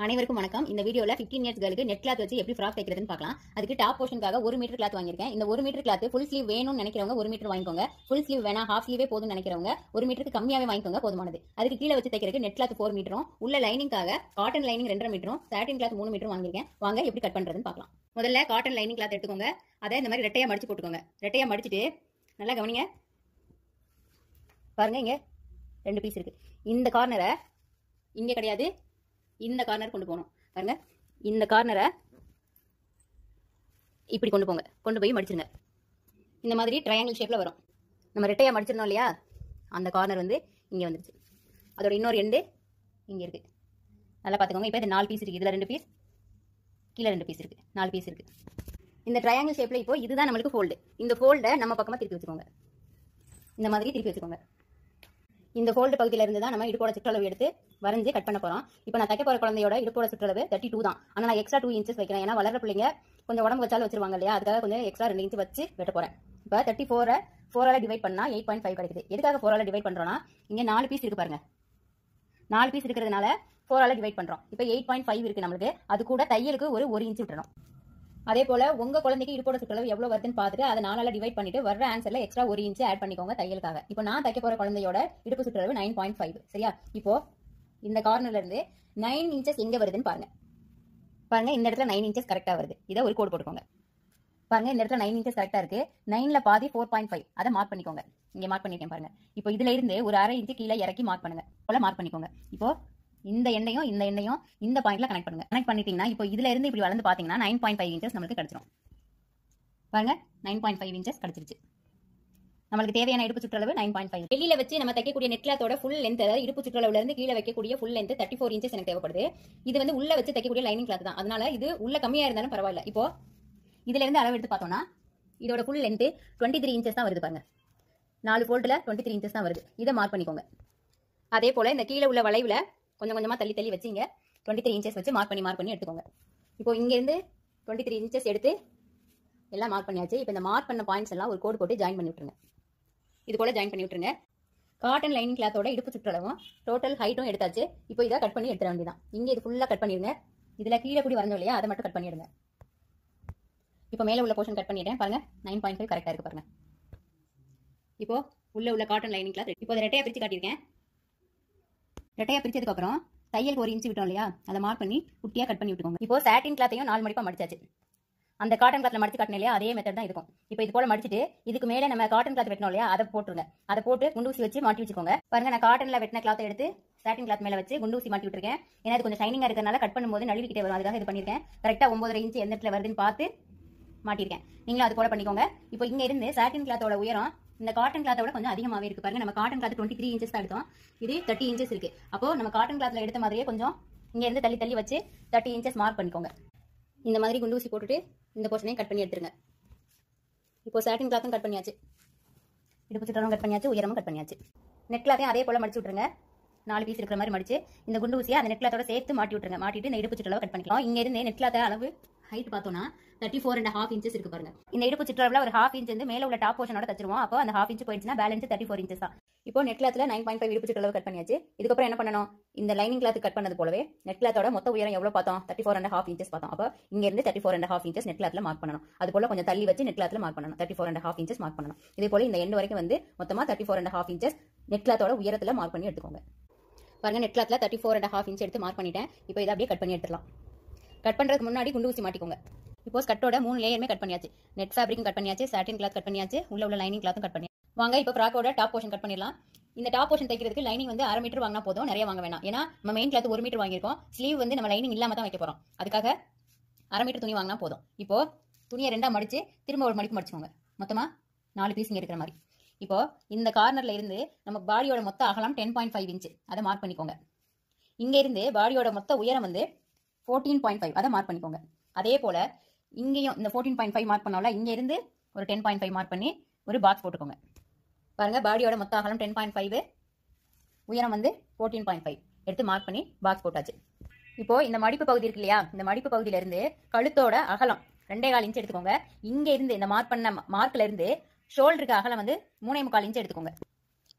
அனைவருக்கும் வணக்கம் இந்த வீடியோல 15 இயர்ஸ் கேர்ளுக்கு நெட் கிளாத் வச்சு எப்படி ஃப்ராக் தைக்கிறதுன்னு பார்க்கலாம் அதுக்கு டாப் போர்ஷனுக்காக ஒரு மீட்டர் கிளாத் வாங்கியிருக்கேன் இந்த ஒரு மீட்டர் கிளாத் ஃபுல் ஸ்லீவ் வேணும்னு நினைக்கிறவங்க ஒரு மீட்டர் வாங்கிக்கோங்க ஃபுல் ஸ்லீவ் வேணா ஹாஃப் ஸ்லீவே போதும்னு நினைக்கிறவங்க ஒரு மீட்டருக்கு கம்மியாவே வாங்கிக்கோங்க போதுமானது அதுக்கு கீழே வச்சு தைக்கிறதுக்கு நெட் கிளாத் ஃபோர் மீட்டரும் உள்ள லைனிங்காக காட்டன் லைனிங் ரெண்டரை மீட்டரும் சாட்டின் கிளாத் மூணு மீட்டரும் வாங்கியிருக்கேன் வாங்க எப்படி கட் பண்றதுன்னு பார்க்கலாம் முதல்ல காட்டன் லைனிங் கிளாத் எடுத்துக்கோங்க அதை இந்த மாதிரி ரெட்டையா மடிச்சு போட்டுக்கோங்க ரெட்டையா மடிச்சிட்டு நல்லா கவனிங்க பாருங்க இங்க ரெண்டு பீஸ் இருக்கு இந்த கார்னரை இங்க கிடையாது இந்த கார்னர் கொண்டு போகணும் பாருங்க இந்த கார்னரை இப்படி கொண்டு போங்க கொண்டு போய் மடிச்சிருங்க இந்த மாதிரி ட்ரையாங்கிள் ஷேப்ல வரும் நம்ம ரெட்டையா மடிச்சிருந்தோம் இல்லையா அந்த கார்னர் வந்து இங்க வந்துருச்சு அதோட இன்னொரு எண்டு இங்க இருக்கு நல்லா பார்த்துக்கோங்க இப்போ இது நாலு பீஸ் இருக்கு இதுல ரெண்டு பீஸ் கீழே ரெண்டு பீஸ் இருக்கு நாலு பீஸ் இருக்கு இந்த ட்ரையாங்கிள் ஷேப்ல இப்போ இதுதான் நம்மளுக்கு ஃபோல்டு இந்த ஃபோல்டை நம்ம பக்கமா திருப்பி வச்சுக்கோங்க இந்த மாதிரி திருப்பி வச்சுக்கோங்க இந்த ஃபோல்டு பகுதியில இருந்து தான் நம்ம இடுப்போட சுற்றளவு எடுத்து வரைஞ்சு கட் பண்ண போறோம் இப்போ நான் தைக்க போற குழந்தையோட இடுப்போட சுற்றளவு தேர்ட்டி டூ தான் ஆனால் நான் எக்ஸ்ட்ரா டூ இன்ச்சஸ் வைக்கிறேன் ஏன்னா வளர பிள்ளைங்க கொஞ்சம் உடம்பு வச்சாலும் வச்சிருவாங்க இல்லையா அதுக்காக கொஞ்சம் எக்ஸ்ட்ரா ரெண்டு இன்ச் வச்சு வெட்ட போறேன் இப்போ தேர்ட்டி ஃபோரை ஃபோரால டிவைட் பண்ணா எயிட் பாயிண்ட் ஃபைவ் கிடைக்குது எதுக்காக ஃபோரால டிவைட் பண்றோம்னா இங்க நாலு பீஸ் இருக்கு பாருங்க நாலு பீஸ் இருக்கிறதுனால ஃபோரால டிவைட் பண்றோம் இப்போ எயிட் பாயிண்ட் ஃபைவ் இருக்கு நம்மளுக்கு அது கூட தையலுக்கு ஒரு ஒரு இன்ச் விட்டுறணும் அதே போல உங்க குழந்தைக்கு இடுப்போட சுற்றளவு எவ்வளவு வருதுன்னு பார்த்துட்டு அதை நாலால டிவைட் பண்ணிட்டு வர்ற ஆன்சர்ல எக்ஸ்ட்ரா ஒரு இன்ச் ஆட் பண்ணிக்கோங்க தையலுக்காக இப்போ நான் தைக்க போற குழந்தையோட இடுப்பு சுற்றளவு நைன் பாயிண்ட் ஃபைவ் சரியா இப்போ இந்த கார்னர்ல இருந்து நைன் இன்ச்சஸ் எங்க வருதுன்னு பாருங்க பாருங்க இந்த இடத்துல நைன் இன்ச்சஸ் கரெக்டா வருது இதை ஒரு கோடு போட்டுக்கோங்க பாருங்க இந்த இடத்துல நைன் இன்ச்சஸ் கரெக்டா இருக்கு நைன்ல பாதி ஃபோர் பாயிண்ட் ஃபைவ் அதை மார்க் பண்ணிக்கோங்க இங்க மார்க் பண்ணிருக்கேன் பாருங்க இப்போ இதுல இருந்து ஒரு அரை இன்ச்சு கீழே இறக்கி மார்க் பண்ணுங்க போல மார்க் பண்ணிக்கோங்க இப்போ இந்த எண்ணையும் இந்த எண்ணையும் இந்த பாயிண்ட்ல கனெக்ட் பண்ணுங்க கனெக்ட் பண்ணிட்டீங்கன்னா இப்போ இதுல இருந்து இப்படி வளர்ந்து பாத்தீங்கன்னா நைன் பாயிண்ட் ஃபைவ் இன்ச்சஸ் நம்மளுக்கு கிடைச்சிரும் பாருங்க நைன் பாயிண்ட் ஃபைவ் இன்ச்சஸ் கிடைச்சிருச்சு நம்மளுக்கு தேவையான இடுப்பு சுற்றளவு நைன் பாயிண்ட் ஃபைவ் வெளியில வச்சு நம்ம தைக்கக்கூடிய நெட் கிளாத்தோட ஃபுல் லென்த் அதாவது இடுப்பு சுற்றளவுல இருந்து கீழே வைக்கக்கூடிய full length thirty four inches எனக்கு தேவைப்படுது இது வந்து உள்ள வச்சு தைக்கக்கூடிய லைனிங் கிளாத் தான் அதனால இது உள்ள கம்மியா இருந்தாலும் பரவாயில்ல இப்போ இதுல இருந்து அளவு எடுத்து பார்த்தோம்னா இதோட full length twenty three inches தான் வருது பாருங்க நாலு ஃபோல்ட்ல டுவெண்ட்டி த்ரீ இன்ச்சஸ் தான் வருது இதை மார்க் பண்ணிக்கோங்க அதே போல இந்த கீழே உள்ள வளைவுல கொஞ்சம் கொஞ்சமா தள்ளி தள்ளி வச்சு இங்க டுவெண்ட்டி த்ரீ இன்ச்சஸ் வச்சு மார்க் பண்ணி மார்க் பண்ணி எடுத்துக்கோங்க இப்போ இங்க இருந்து டுவெண்ட்டி த்ரீ இன்ச்சஸ் எடுத்து எல்லாம் மார்க் பண்ணியாச்சு இப்போ இந்த மார்க் பண்ண பாயிண்ட்ஸ் எல்லாம் ஒரு கோடு போட்டு ஜாயின் பண்ணி விட்டுருங்க இது போல ஜாயின் பண்ணி விட்டுருங்க காட்டன் லைனிங் கிளாத்தோட இடுப்பு சுற்றளவும் டோட்டல் ஹைட்டும் எடுத்தாச்சு இப்போ இதை கட் பண்ணி எடுத்துட வேண்டியதான் இங்க இது ஃபுல்லா கட் பண்ணிருங்க இதுல கீழே கூடி வரைஞ்சோம் இல்லையா அதை மட்டும் கட் பண்ணிடுங்க இப்போ மேல உள்ள போர்ஷன் கட் பண்ணிட்டேன் பாருங்க நைன் பாயிண்ட் ஃபைவ் கரெக்டா இருக்கு பாருங்க இப்போ உள்ள உள்ள காட்டன் லைனிங் கிளாத் இப்போ அதை ரெட்டையா பிரிச்சு காட்டியிருக்கேன் ரெட்டையா பிரிச்சதுக்கு அப்புறம் தையலுக்கு ஒரு இன்ச்சு விட்டோம் இல்லையா அதை மார்க் பண்ணி குட்டியா கட் பண்ணி விட்டுக்கோங்க இப்போ சாட்டின் கிளாத்தையும் நாலு மடிப்பா மடிச்சாச்சு அந்த காட்டன் கிளாத்ல மடிச்சு காட்டின இல்லையா அதே மெத்தட் தான் இருக்கும் இப்போ இது போல மடிச்சிட்டு இதுக்கு மேலே நம்ம காட்டன் கிளாத் வெட்டணும் இல்லையா அதை போட்டுருங்க அதை போட்டு குண்டூசி வச்சு மாட்டி வச்சுக்கோங்க பாருங்க நான் காட்டன்ல வெட்டின கிளாத்தை எடுத்து சாட்டின் கிளாத் மேல வச்சு குண்டூசி மாட்டி விட்டுருக்கேன் ஏன்னா இது கொஞ்சம் ஷைனிங்கா இருக்கறனால கட் பண்ணும்போது நழுவிக்கிட்டே வரும் அதுக்காக இது பண்ணிருக்கேன் கரெக்டா ஒன்பதரை இன்ச்சு எந்த இடத்துல வருதுன்னு பார்த்து மாட்டிருக்கேன் நீங்களும் அது போல பண்ணிக்கோங்க இப்போ இங்க இருந்து சாட்டின் கிளாத்தோட உயரம் இந்த காட்டன் கிளாத்தோட கொஞ்சம் அதிகமாவே இருக்கு பாருங்க நம்ம cotton cloth twenty three inches தான் எடுத்தோம் இது தேர்ட்டி இன்ச்சஸ் இருக்கு அப்போ நம்ம காட்டன் கிளாத்ல எடுத்த மாதிரியே கொஞ்சம் இங்க இருந்து தள்ளி தள்ளி வச்சு தேர்ட்டி இன்ச்சஸ் மார்க் பண்ணிக்கோங்க இந்த மாதிரி குண்டூசி போட்டுட்டு இந்த போர்ஷனையும் கட் பண்ணி எடுத்துருங்க இப்போ சாட்டின் கிளாத்தும் கட் பண்ணியாச்சு இடுப்பு சுற்றலும் கட் பண்ணியாச்சு உயரமும் கட் பண்ணியாச்சு நெட் கிளாத்தையும் அதே போல மடிச்சு விட்டுருங்க நாலு பீஸ் இருக்கிற மாதிரி மடிச்சு இந்த குண்டு ஊசியை அந்த நெட் கிளாத்தோட சேர்த்து மாட்டி விட்டுருங்க மாட்டிட்டு இந்த இடுப்பு சுற்றளவு கட் பண்ணிக்கலாம் இங்க இருந்து நெட் கிளாத்த அளவு ஹைட் பார்த்தோம்னா thirty four and half inches இருக்கு பாருங்க இந்த இடுப்பு சுற்றளவுல ஒரு ஹாஃப் இன்ச் வந்து மேல உள்ள டாப் போர்ஷனோட தச்சிருவோம் அப்போ அந்த ஹாஃப் இன்ச் போயிடுச்சுன்னா பேலன்ஸ் தேர்ட்டி ஃபோர் இன்ச்சஸ் தான் இப்போ நெட் கிளாத்ல நைன் பாயிண்ட் ஃபைவ் இடுப்பு சுற்றளவு கட் பண்ணியாச்சு இதுக்கப்புறம் என்ன பண்ணணும் இந்த லைனிங் கிளாத் கட் பண்ணது போலவே நெட் கிளாத்தோட மொத்த உயரம் எவ்வளவு பார்த்தோம் thirty four and half inches பார்த்தோம் அப்போ இங்க இருந்து thirty four and half inches net கிளாத்ல மார்க் பண்ணணும் அது போல கொஞ்சம் தள்ளி வச்சு நெட் கிளாத்ல மார்க் பண்ணணும் thirty four and half inches mark பண்ணணும் இதே போல இந்த எண்டு வரைக்கும் வந்து மொத்தமா thirty four and half inches net கிளாத்தோட உயரத்துல மார்க் பண்ணி எடுத்துக்கோங்க பாருங்க நெட் கிளாத்ல thirty four and half inch எடுத்து மார்க் பண்ணிட்டேன் இப்போ இதை அப்படியே கட் பண்ணி எடுத்துலாம் கட் பண்றதுக்கு முன்னாடி குண்டு ஊசி மாட்டிக்கோங்க இப்போ கட்டோட மூணு லேயருமே கட் பண்ணியாச்சு நெட் ஃபேப்ரிக்கும் கட் பண்ணியாச்சு சாட்டின் கிளாத் கட் பண்ணியாச்சு உள்ள உள்ள லைனிங் கிளாத்தும் கட் பண்ணி வாங்க இப்போ ஃப்ராக்கோட டாப் போர்ஷன் கட் பண்ணிடலாம் இந்த டாப் போர்ஷன் தைக்கிறதுக்கு லைனிங் வந்து அரை மீட்டர் வாங்கினா போதும் நிறைய வாங்க வேணாம் ஏன்னா நம்ம மெயின் கிளாத் ஒரு மீட்டர் வாங்கியிருக்கோம் ஸ்லீவ் வந்து நம்ம லைனிங் இல்லாம தான் வைக்க போறோம் அதுக்காக அரை மீட்டர் துணி வாங்கினா போதும் இப்போ துணியை ரெண்டா மடிச்சு திரும்ப ஒரு மடிப்பு மடிச்சுக்கோங்க மொத்தமா நாலு பீஸ் இருக்கிற மாதிரி இப்போ இந்த கார்னர்ல இருந்து நம்ம பாடியோட மொத்த அகலம் டென் பாயிண்ட் ஃபைவ் இன்ச் அதை மார்க் பண்ணிக்கோங்க இங்க இருந்து பாடியோட மொத்த உயரம் வந்து ஃபோர்டீன் பாயிண்ட் ஃபைவ் அதை மார்க் பண்ணிக்கோங்க அதே போல இங்கேயும் இந்த ஃபோர்டீன் பாயிண்ட் ஃபைவ் மார்க் பண்ணோம்ல இங்க இருந்து ஒரு டென் பாயிண்ட் ஃபைவ் மார்க் பண்ணி ஒரு பாக்ஸ் போட்டுக்கோங்க பாருங்க பாடியோட மொத்த அகலம் டென் பாயிண்ட் ஃபைவ் உயரம் வந்து ஃபோர்டீன் பாயிண்ட் ஃபைவ் எடுத்து மார்க் பண்ணி பாக்ஸ் போட்டாச்சு இப்போ இந்த மடிப்பு பகுதி இருக்கு இல்லையா இந்த மடிப்பு பகுதியில இருந்து கழுத்தோட அகலம் ரெண்டே கால் இன்ச் எடுத்துக்கோங்க இங்க இருந்து இந்த மார்க் பண்ண மார்க்ல இருந்து ஷோல்டருக்கு அகலம் வந்து மூணே முக்கால் இன்ச் எடுத்துக்கோங்க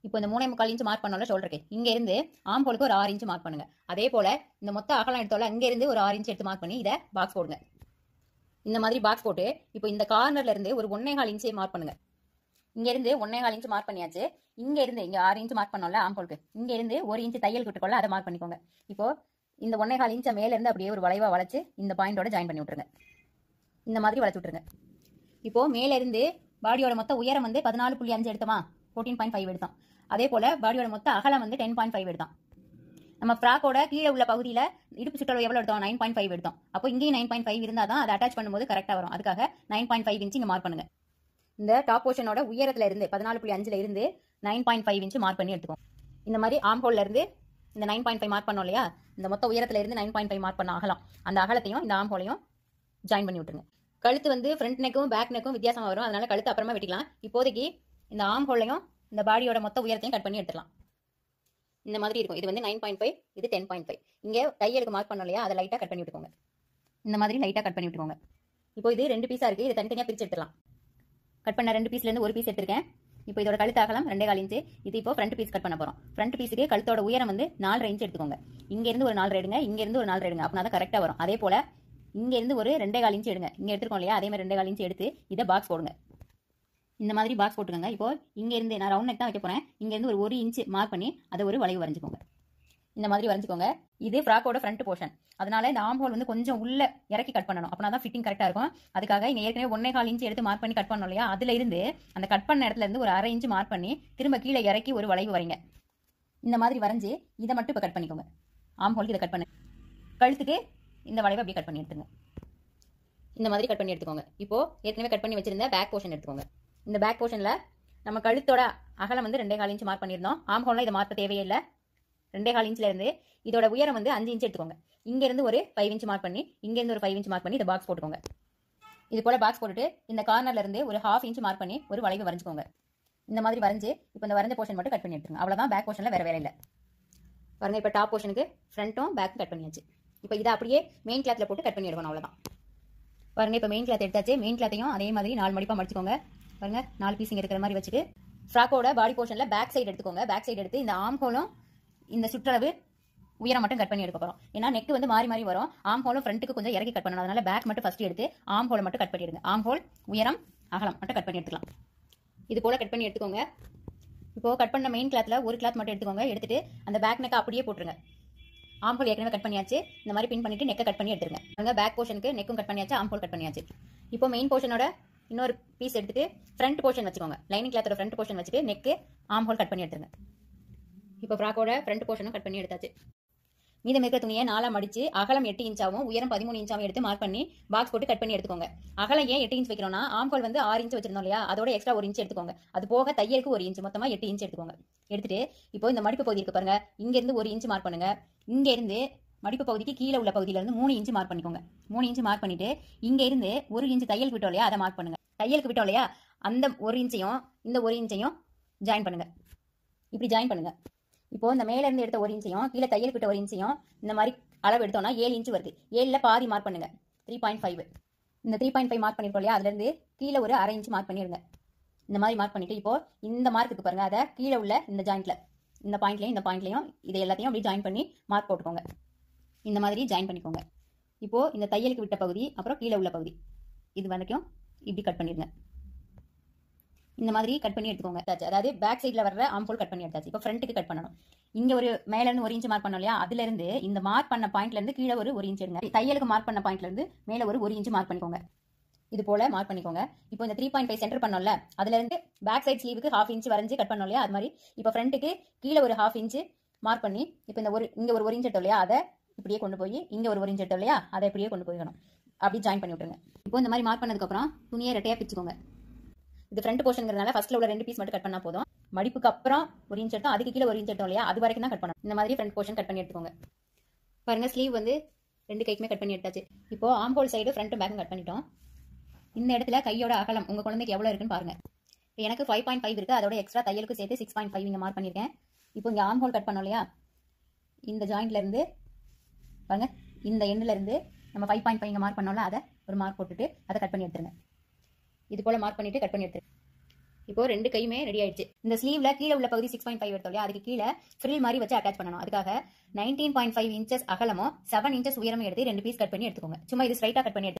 இப்போ இந்த மூணே முக்கால் இன்ச் மார்க் பண்ணோம்ல ஷோல்டருக்கு இங்க இருந்து ஆம் ஹோலுக்கு ஒரு ஆறு இன்ச் மார்க் பண்ணுங்க அதே போல இந்த மொத்த அகலம் எடுத்தோம்ல அங்க இருந்து ஒரு ஆறு இன்ச் எடுத்து மார்க் பண்ணி இதை பாக்ஸ் போடுங்க இந்த மாதிரி பாக்ஸ் போட்டு இப்போ இந்த கார்னர்ல இருந்து ஒரு ஒன்னே கால் இன்ச்சே மார்க் பண்ணுங்க இங்க இருந்து ஒன்னே கால் இன்ச் மார்க் பண்ணியாச்சு இங்க இருந்து இங்க ஆறு இன்ச் மார்க் பண்ணோம்ல ஆம் ஹோலுக்கு இங்க இருந்து ஒரு இன்ச் தையல் விட்டுக்கொள்ள அதை மார்க் பண்ணிக்கோங்க இப்போ இந்த ஒன்னே கால் இன்ச்சை மேல இருந்து அப்படியே ஒரு வளைவா வளைச்சு இந்த பாயிண்டோட ஜாயின் பண்ணி விட்டுருங்க இந்த மாதிரி வளைச்சு விட்டுருங்க இப்போ மேல இருந்து பாடியோட மொத்த உயரம் வந்து பதினாலு புள்ளி அஞ்சு எடுத்தோமா ஃபோர்டீன் பாயிண்ட் ஃபைவ் எடுத்தோம் அதே போல பாடியோட மொத்த அகலம் வந்து டென் பாயிண்ட் ஃபைவ் எடுத்தோம் நம்ம ஃப்ராக்கோட கீழே உள்ள பகுதியில இடுப்பு சுற்றளவு எவ்வளவு எடுத்தோம் நைன் பாயிண்ட் ஃபைவ் எடுத்தோம் அப்போ இங்கேயும் நைன் பாயிண்ட் ஃபைவ் இருந்தால் தான் அதை அட்டாச் பண்ணும்போது கரெக்டாக வரும் அதுக்காக நைன் பாயிண்ட் ஃபைவ் இன்ச் இங்கே மார்க் பண்ணுங்க இந்த டாப் போர்ஷனோட உயரத்துல இருந்து பதினாலு புள்ளி அஞ்சுல இருந்து nine point five inch mark பண்ணி எடுத்துக்கோம் இந்த மாதிரி ஆம் ஹோல்ல இருந்து இந்த நைன் பாயிண்ட் ஃபைவ் மார்க் பண்ணோம் இல்லையா இந்த மொத்த உயரத்துல இருந்து நைன் பாயிண்ட் ஃபைவ் மார்க் பண்ண அகலம் அந்த அகலத்தையும் இந்த ஆம் ஹோலையும் ஜாயின் பண்ணி விட்டுருங்க கழுத்து வந்து ஃப்ரண்ட் நெக்கும் பேக் நெக்கும் வித்தியாசமா வரும் அதனால கழுத்து அப்புறமா வெட்டிக்கலாம் இப்போதைக்கு இந்த ஆம் ஹோல்லையும் இந்த பாடியோட மொத்த உயரத்தையும் கட் பண்ணி எடுத்துக்கலாம் இந்த மாதிரி இருக்கும் இது வந்து நைன் பாயிண்ட் ஃபைவ் இது டென் பாயிண்ட் ஃபைவ் இங்கே தையலுக்கு மார்க் பண்ணோம் இல்லையா அதை லைட்டாக கட் பண்ணி விட்டுக்கோங்க இந்த மாதிரி லைட்டாக கட் பண்ணி விட்டுக்கோங்க இப்போ இது ரெண்டு பீஸாக இருக்குது இதை தனித்தனியாக பிரிச்சு எடுத்துலாம் கட் பண்ண ரெண்டு பீஸ்லேருந்து ஒரு பீஸ் எடுத்திருக்கேன் இப்போ இதோட கழுத்து அகலம் ரெண்டே கால் இன்ச்சு இது இப்போ ஃப்ரண்ட் பீஸ் கட் பண்ண போகிறோம் ஃப்ரண்ட் பீஸுக்கு கழுத்தோட உயரம் வந்து நாலரை இன்ச் எடுத்துக்கோங்க இங்கேருந்து ஒரு நாலு எடுங்க இங்கேருந்து ஒரு நாலு எடுங்க அப்படின்னா தான் கரெக்டாக வரும் அதே போல் இங்கேருந்து ஒரு ரெண்டே கால் இன்ச் எடுங்க இங்கே எடுத்துருக்கோம் இல்லையா அதே மாதிரி ரெண்டே கால் இன்ச் எடுத்து இதை பாக்ஸ் போடுங்க இந்த மாதிரி பாக்ஸ் போட்டுக்கோங்க இப்போ இங்க இருந்து நான் ரவுண்ட் நெக் தான் வைக்க போறேன் இங்க இருந்து ஒரு ஒரு இன்ச் மார்க் பண்ணி அதை ஒரு வளைவு வரைஞ்சுக்கோங்க இந்த மாதிரி வரைஞ்சுக்கோங்க இது ஃப்ராக்கோட ஃப்ரண்ட் போர்ஷன் அதனால இந்த ஆம் ஹோல் வந்து கொஞ்சம் உள்ள இறக்கி கட் பண்ணணும் அப்பனா தான் ஃபிட்டிங் கரெக்டா இருக்கும் அதுக்காக இங்க ஏற்கனவே ஒன்னே கால் இன்ச் எடுத்து மார்க் பண்ணி கட் பண்ணோம் இல்லையா அதுல இருந்து அந்த கட் பண்ண இடத்துல இருந்து ஒரு அரை இன்ச் மார்க் பண்ணி திரும்ப கீழே இறக்கி ஒரு வளைவு வரைங்க இந்த மாதிரி வரைஞ்சு இதை மட்டும் இப்போ கட் பண்ணிக்கோங்க ஆம் ஹோலுக்கு இதை கட் பண்ணு கழுத்துக்கு இந்த வளைவை அப்படியே கட் பண்ணி எடுத்துங்க இந்த மாதிரி கட் பண்ணி எடுத்துக்கோங்க இப்போ ஏற்கனவே கட் பண்ணி வச்சிருந்த பேக் போர்ஷன் எடுத்துக்கோங்க இந்த பேக் போர்ஷன்ல நம்ம கழுத்தோட அகலம் வந்து ரெண்டே கால் இன்ச் மார்க் பண்ணியிருந்தோம் ஆம் ஹோல்ல இதை மாற்ற தேவையே இல்லை ரெண்டே கால் இன்ச்ல இருந்து இதோட உயரம் வந்து அஞ்சு இன்ச் எடுத்துக்கோங்க இங்க இருந்து ஒரு ஃபைவ் இன்ச் மார்க் பண்ணி இங்க இருந்து ஒரு ஃபைவ் இன்ச் மார்க் பண்ணி இதை பாக்ஸ் போட்டுக்கோங்க இது போல பாக்ஸ் போட்டுட்டு இந்த கார்னர்ல இருந்து ஒரு ஹாஃப் இன்ச் மார்க் பண்ணி ஒரு வளைவு வரைஞ்சுக்கோங்க இந்த மாதிரி வரைஞ்சு இப்போ இந்த வரைஞ்ச போர்ஷன் மட்டும் கட் பண்ணி எடுத்துருங்க அவ்வளவுதான் பேக் போர்ஷன்ல வேற வேற இல்லை பாருங்க இப்போ டாப் போர்ஷனுக்கு ஃப்ரண்ட்டும் பேக்கும் கட் பண்ணியாச்சு இப்போ இதை அப்படியே மெயின் கிளாத்ல போட்டு கட் பண்ணி எடுக்கணும் அவ்வளவுதான் பாருங்க இப்போ மெயின் கிளாத் எடுத்தாச்சு மெயின் கிளாத்தையும் அதே மாதிரி நாலு மடிப்பா மடிச்சுக்கோங்க பாருங்க நாலு பீஸ் இங்க இருக்கிற மாதிரி வச்சுட்டு ஃப்ராக்கோட பாடி போர்ஷன்ல பேக் சைடு எடுத்துக்கோங்க பேக் சைடு எடுத்து இந்த ஆம் ஹோலும் இந்த சுற்றளவு உயரம் மட்டும் கட் பண்ணி எடுக்க போறோம் ஏன்னா நெக் வந்து மாறி மாறி வரும் ஆம் ஹோலும் ஃப்ரண்ட்டுக்கு கொஞ்சம் இறக்கி கட் பண்ணணும் அதனால பேக் மட்டும் ஃபர்ஸ்ட் எடுத்து ஆம் ஹோலை மட்டும் கட் பண்ணிடுங்க ஆம் ஹோல் உயரம் அகலம் மட்டும் கட் பண்ணி எடுத்துக்கலாம் இது போல கட் பண்ணி எடுத்துக்கோங்க இப்போ கட் பண்ண மெயின் கிளாத்ல ஒரு கிளாத் மட்டும் எடுத்துக்கோங்க எடுத்துட்டு அந்த பேக் நெக்கை அப்படியே போட்டுருங்க ஆம் ஹோல் ஏற்கனவே கட் பண்ணியாச்சு இந்த மாதிரி பின் பண்ணிட்டு நெக்கை கட் பண்ணி எடுத்துருங்க அங்க பேக் போர்ஷனுக்கு நெக்கும் கட் பண்ணியாச்சு ஆம் ஹோல் கட் பண்ணியாச்சு இப்போ மெயின் போர்ஷனோட இன்னொரு பீஸ் எடுத்துட்டு ஃப்ரண்ட் போர்ஷன் வச்சுக்கோங்க லைனிங் கிளாத்தோட ஃப்ரண்ட் போர்ஷன் வச்சுட்டு நெக்கு ஆம் ஹோல் கட் பண்ணி எடுத்துருங்க இப்போ ஃப்ராக்கோட ஃப்ரண்ட் போர்ஷனும் கட் பண்ணி எடுத்தாச்சு மீதம் இருக்கிற துணியை நாலா மடிச்சு அகலம் எட்டு இன்ச்சாவும் உயரம் பதிமூணு இன்ச்சாவும் எடுத்து மார்க் பண்ணி பாக்ஸ் போட்டு கட் பண்ணி எடுத்துக்கோங்க அகலம் ஏன் எட்டு இன்ச் வைக்கிறோம்னா ஆம்கோல் வந்து ஆறு இன்ச் வச்சிருந்தோம் இல்லையா அதோட எக்ஸ்ட்ரா ஒரு இன்ச் எடுத்துக்கோங்க அது போக தையலுக்கு ஒரு இன்ச் மொத்தமா எட்டு இன்ச் எடுத்துக்கோங்க எடுத்துட்டு இப்போ இந்த மடிப்பு பகுதி இருக்கு பாருங்க இங்க இருந்து ஒரு இன்ச் மார்க் பண்ணுங்க இங்க இருந்து மடிப்பு பகுதிக்கு கீழே உள்ள பகுதியில இருந்து மூணு இன்ச் மார்க் பண்ணிக்கோங்க மூணு இன்ச் மார்க் பண்ணிட்டு இங்க இருந்து ஒரு இன்ச் தையலுக்கு விட்டோம் இல்லையா அதை மார்க் பண்ணுங்க தையலுக்கு விட்டோம் இல்லையா அந்த ஒரு இன்ச்சையும் இந்த ஒரு இன்ச்சையும் ஜாயின் பண்ணுங்க இப்படி ஜாயின் பண்ணுங்க இப்போ இந்த மேல இருந்து எடுத்த ஒரு இன்ச்சையும் கீழே தையல் விட்ட ஒரு இன்ச்சையும் இந்த மாதிரி அளவு எடுத்தோம்னா ஏழு இன்ச் வருது ஏழுல பாதி மார்க் பண்ணுங்க த்ரீ பாயிண்ட் ஃபைவ் இந்த த்ரீ பாயிண்ட் ஃபைவ் மார்க் பண்ணிருக்கோம் இல்லையா அதுல இருந்து கீழே ஒரு அரை இன்ச் மார்க் பண்ணிடுங்க இந்த மாதிரி மார்க் பண்ணிட்டு இப்போ இந்த மார்க்குக்கு பாருங்க அதை கீழே உள்ள இந்த ஜாயிண்ட்ல இந்த பாயிண்ட்லயும் இந்த பாயிண்ட்லயும் இதை எல்லாத்தையும் அப்படி ஜாயின் பண்ணி மார்க் போட்டுக்கோங்க இந்த மாதிரி ஜாயின் பண்ணிக்கோங்க இப்போ இந்த தையலுக்கு விட்ட பகுதி அப்புறம் கீழே உள்ள பகுதி இது வரைக்கும் இப்படி கட் பண்ணிடுங்க இந்த மாதிரி கட் பண்ணி எடுத்துக்கோங்க எடுத்தாச்சு. அதாவது பேக் சைடில் வர்ற ஆம்போல் கட் பண்ணி எடுத்தாச்சு இப்போ ஃப்ரண்ட்டுக்கு கட் பண்ணணும் இங்க ஒரு மேல இருந்து ஒரு இன்ச் மார்க் பண்ணோம் இல்லையா அதுல இருந்து இந்த மார்க் பண்ண பாயிண்ட்ல இருந்து கீழே ஒரு ஒரு இன்ச் எடுங்க தையலுக்கு மார்க் பண்ண பாயிண்ட்ல இருந்து மேல ஒரு ஒரு இன்ச் மார்க் பண்ணிக்கோங்க இது போல மார்க் பண்ணிக்கோங்க இப்போ இந்த த்ரீ பாயிண்ட் ஃபைவ் சென்டர் பண்ணோம்ல அதுல இருந்து பேக் சைட் ஸ்லீவுக்கு ஹாஃப் இன்ச் வரைஞ்சு கட் பண்ணோம் இல்லையா அது மாதிரி இப்போ ஃப்ரண்ட்டுக்கு கீழே ஒரு ஹாஃப் இன்ச் மார்க் பண்ணி இப்போ இந்த ஒரு இங்க ஒரு ஒரு இன்ச் எடுத்தோம் இல்லையா அதை இப்படியே கொண்டு போய் இங்க ஒரு ஒரு இன்ச் எடுத்தோம் இல்லையா அதை இப்படியே கொண்டு போய்க்கணும் அப்படி ஜாயின் பண்ணி விட்டுருங்க இப்போ இந்த மாதிரி மார்க் பண்ணதுக்கு அப்புறம் துணியை ரெட்டையா பிச்சுக்கோங்க இது ஃப்ரண்ட் போர்ஷன்ங்கிறதுனால ஃபர்ஸ்ட்ல உள்ள ரெண்டு பீஸ் மட்டும் கட் பண்ணா போதும் மடிப்புக்கு அப்புறம் ஒரு இன்ச் எடுத்தோம் அதுக்கு கீழே ஒரு இன்ச் எடுத்தோம் இல்லையா அது வரைக்கும் தான் கட் பண்ணணும் இந்த மாதிரி ஃப்ரண்ட் போர்ஷன் கட் பண்ணி எடுத்துக்கோங்க பாருங்க ஸ்லீவ் வந்து ரெண்டு கைக்குமே கட் பண்ணி எடுத்தாச்சு இப்போ ஆம் ஹோல் சைடு ஃப்ரண்ட் பேக்கும் கட் பண்ணிட்டோம் இந்த இடத்துல கையோட அகலம் உங்க குழந்தைக்கு எவ்வளவு இருக்குன்னு பாருங்க இப்போ எனக்கு ஃபைவ் பாயிண்ட் ஃபைவ் இருக்கு அதோட எக்ஸ்ட்ரா தையலுக்கு சேர்த்து சிக்ஸ் பாயிண்ட் ஃபைவ் இங்க மார்க் பண்ணிருக்கேன் இப்போ இங்க ஆம் ஹோல் கட் பண்ணோம் இல்லையா இந்த ஜாயிண்ட்ல இருந்து பாருங்க இந்த எண்ணில் இருந்து நம்ம ஃபைவ் பாயிண்ட் ஃபைவ் மார்க் பண்ணோம்ல அதை ஒரு மார்க் போட்டுட்டு அதை கட் பண்ணி எடுத்துருங்க இது போல மார்க் பண்ணிட்டு கட் பண்ணி எடுத்துருங்க இப்போ ரெண்டு கையுமே ரெடி ஆயிடுச்சு இந்த ஸ்லீவ்ல கீழே உள்ள பகுதி சிக்ஸ் பாயிண்ட் ஃபைவ் எடுத்தோம் இல்லையா அதுக்கு கீழே ஃப்ரில் மாதிரி வச்சு அட்டாச் பண்ணணும் அதுக்காக நைன்டீன் பாயிண்ட் ஃபைவ் இன்ச்சஸ் அகலமும் செவன் இன்ச்சஸ் உயரமும் எடுத்து ரெண்டு பீஸ் கட் பண்ணி எடுத்துக்கோங்க சும்மா இது ஸ்ட்ரைட்டா கட் பண்ணி எடுத்து